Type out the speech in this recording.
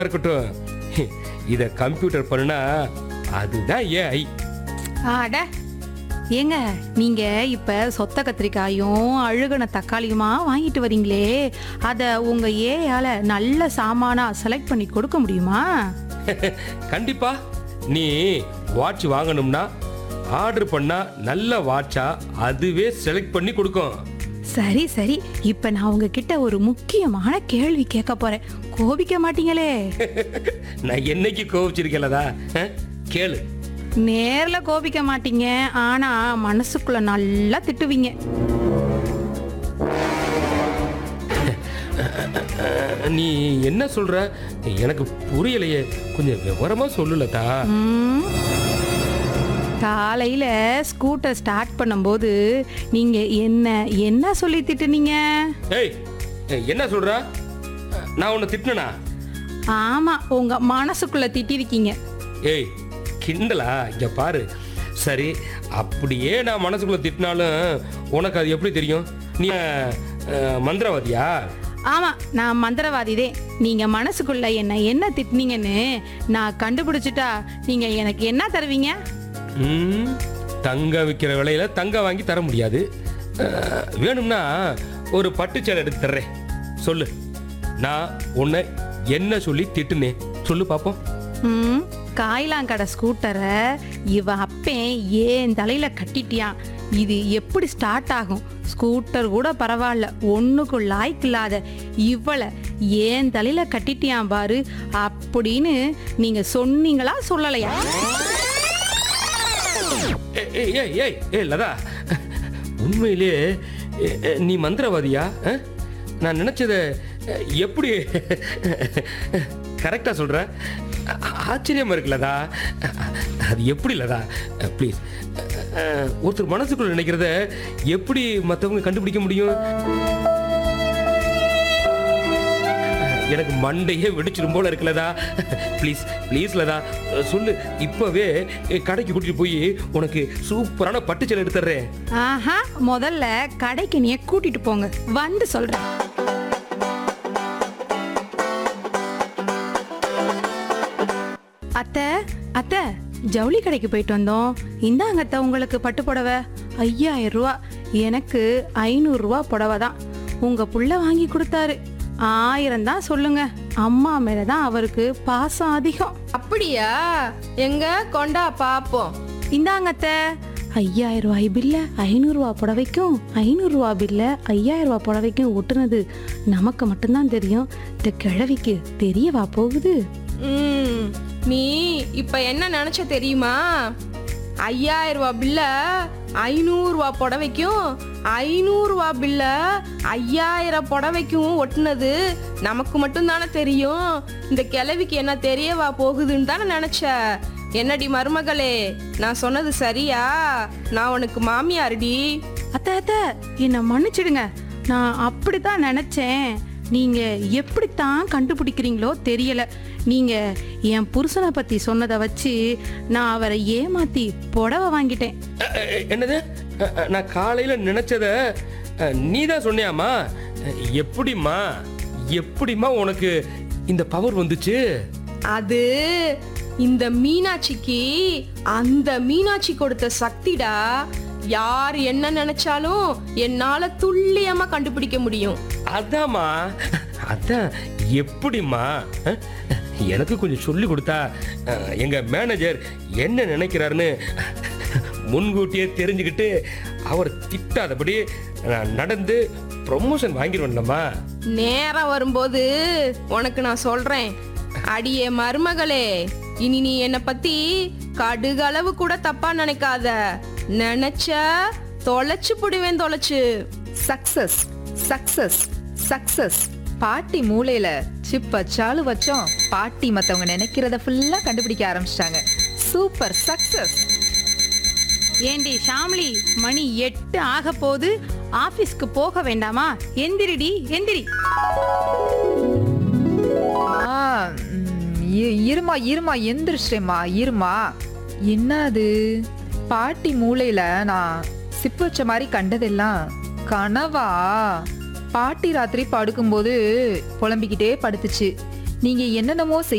இருக்கட்டும் இத கம்ப்யூட்டர் பண்ணுனா அதுதான் ஏஐ ஆட ஏங்க நீங்க இப்ப சொத்த கத்திரிக்காயும் அழுகுன தக்காளியுமா வாங்கிட்டு வரீங்களே அத உங்க ஏயால நல்ல சாமானா செலக்ட் பண்ணி கொடுக்க முடியுமா கண்டிப்பா நீ வாட்ச் வாங்கணும்னா ஆர்டர் பண்ணா நல்ல வாட்சா அதுவே செலக்ட் பண்ணி கொடுக்கும் சரி சரி இப்ப நான் உங்ககிட்ட ஒரு முக்கியமான கேள்வி கேட்க போறேன் கோபிக்க மாட்டீங்களே நான் என்னைக்கு கோவிச்சிருக்கலதா கேளு நேர்ல கோபிக்க மாட்டீங்க ஆனா மனசுக்குள்ள நல்லா திட்டுவீங்க அஹ், நீ என்ன சொல்ற எனக்கு புரியலையே கொஞ்சம் விவரமா சொல்லுலதா ம். காலையில ஸ்கூட்டர் ஸ்டார்ட் பண்ணும்போது நீங்க என்ன என்ன சொல்லி திட்டுனீங்க ஏய் என்ன சொல்ற நான் உன்னை திட்டினா ஆமா உங்க மனசுக்குள்ள திட்டிருக்கீங்க ஏய் கிண்டலா இங்க பாரு சரி அப்படியே நான் மனசுக்குள்ள திட்டினாலும் உனக்கு அது எப்படி தெரியும் நீ அஹ், மந்திரவாதியா ஆமா நான் மந்திரவாதிதே நீங்க மனசுக்குள்ள என்ன என்ன திட்டுனீங்கன்னு நான் கண்டுபிடிச்சிட்டா நீங்க எனக்கு என்ன தருவீங்க ம், தங்கம் விற்கிற விலையில தங்கம் வாங்கி தர முடியாது அஹ், வேணும்னா ஒரு பட்டுச்சேலை எடுத்து தர்றேன் சொல்லு நான் உன்னை என்ன சொல்லி திட்டுனேன் சொல்லு பாப்போம் ம் காய்லாங்கடை ஸ்கூட்டரை இவ அப்பேன் ஏன் தலையில கட்டிட்டியான் இது எப்படி ஸ்டார்ட் ஆகும் ஸ்கூட்டர் கூட பரவாயில்ல ஒண்ணுக்கும் லாய்க்கு இல்லாத இவளை ஏன் தலையில கட்டிட்டியான் பாரு அப்படின்னு நீங்க சொன்னீங்களா சொல்லலையா ஏய், ஏய் ஏய் ஏய் ஏய் லதா உண்மையிலே எ, எ, நீ மந்திரவாதியா அஹ்? நான் நினைச்சத அ, எப்படி கரெக்டா சொல்ற ஆ- ஆச்சரியமா இருக்கு லதா அது எப்படி லதா ப்ளீஸ் ஒருத்தர் மனசுக்குள்ள நினைக்கிறத எப்படி மற்றவங்க கண்டுபிடிக்க முடியும் எனக்கு மண்டையே வெடிச்சிரும் போல இருக்குலதா ப்ளீஸ் ப்ளீஸ் லதா சொல்லு இப்பவே கடைக்கு கூட்டிட்டு போய் உனக்கு சூப்பரான பட்டுச்சேலை எடுத்துறேன் ஆஹா முதல்ல கடைக்கு நீ கூட்டிட்டு போங்க வந்து சொல்றேன் அத்தை அத்தை ஜவுளி கடைக்கு போயிட்டு வந்தோம் இந்தாங்க அத்தை உங்களுக்கு பட்டு புடவை ஐயாயிரம் ரூபா எனக்கு ஐநூறு ரூபா புடவை தான் உங்க புள்ள வாங்கி கொடுத்தாரு ஆயிரம் தான் சொல்லுங்க அம்மா மேலதான் அவருக்கு பாசம் அதிகம் அப்படியா எங்க கொண்டா பாப்போம் இந்தாங்க அத்தை ஐயாயிரம் ரூபாய் பில்ல ஐநூறு ரூபா புடவைக்கும் ஐநூறு ரூபா பில்ல ஐயாயிரம் ரூபா புடவைக்கும் ஒட்டுனது நமக்கு மட்டும்தான் தெரியும் இந்த கிழவிக்கு தெரியவா போகுது ம், நீ இப்ப என்ன நினைச்ச தெரியுமா ஐயாயிரம் ரூபாய் பில்ல ஐநூறு ரூபாய் புடவைக்கும் ஐநூறு ரூபாய் பில்ல ஐயாயிரம் புடவைக்கும் ஒட்டுனது நமக்கு மட்டும்தானே தெரியும் இந்த கிழவிக்கு என்ன தெரியவா போகுதுன்னு தானே நினைச்ச என்னடி மருமகளே நான் சொன்னது சரியா நான் உனக்கு மாமியாருடி அத்தை அத்தை என்னை மன்னிச்சிடுங்க நான் அப்படித்தான் நினைச்சேன் நீங்க எப்படித்தான் கண்டுபிடிக்கிறீங்களோ தெரியல நீங்க என் புருஷனை பத்தி சொன்னதை வச்சு நான் அவரை ஏமாத்தி புடவை வாங்கிட்டேன் அ, அ, என்னது அ, அ, நான் காலையில நினைச்சத நீ தான் சொன்னியாமா அ, எப்படிம்மா எப்படிம்மா உனக்கு இந்த பவர் வந்துச்சு அது இந்த மீனாட்சிக்கு அந்த மீனாட்சி கொடுத்த சக்திடா யார் என்ன நினைச்சாலும் என்னால துல்லியமா கண்டுபிடிக்க முடியும் அதாம்மா அதான் எப்படிம்மா அ? எனக்கு கொஞ்சம் சொல்லி கொடுத்தா அ, எங்க மேனேஜர் என்ன நினைக்கிறாருன்னு முன்கூட்டியே தெரிஞ்சுக்கிட்டு அவர் திட்டாதபடி நான் நடந்து ப்ரொமோஷன் வாங்கிடுவேன்லம்மா நேரம் வரும்போது உனக்கு நான் சொல்றேன் அடியே மருமகளே இனி நீ என்னை பத்தி கடுகளவு கூட தப்பா நினைக்காத நினைச்ச தொலைச்சு புடுவேன் தொலைச்சு சக்சஸ் சக்சஸ் சக்சஸ் பாட்டி மூளையில சிப் வச்சாலும் வச்சோம் பாட்டி மத்தவங்க நினைக்கிறத ஃபுல்லா கண்டுபிடிக்க ஆரம்பிச்சிட்டாங்க சூப்பர் சக்சஸ் ஏண்டி ஷாம்லி மணி எட்டு ஆக போது ஆபீஸ்க்கு போக வேண்டாமா எந்திரிடி எந்திரி ஆ, ம், இ- இருமா இருமா எந்திரிச்சிட்டேம்மா இருமா என்னது பாட்டி மூளையில நான் சிப்பு வச்ச மாதிரி கண்டதெல்லாம் கனவா பாட்டி ராத்திரி படுக்கும்போது புலம்பிக்கிட்டே படுத்துச்சு நீங்க என்னென்னமோ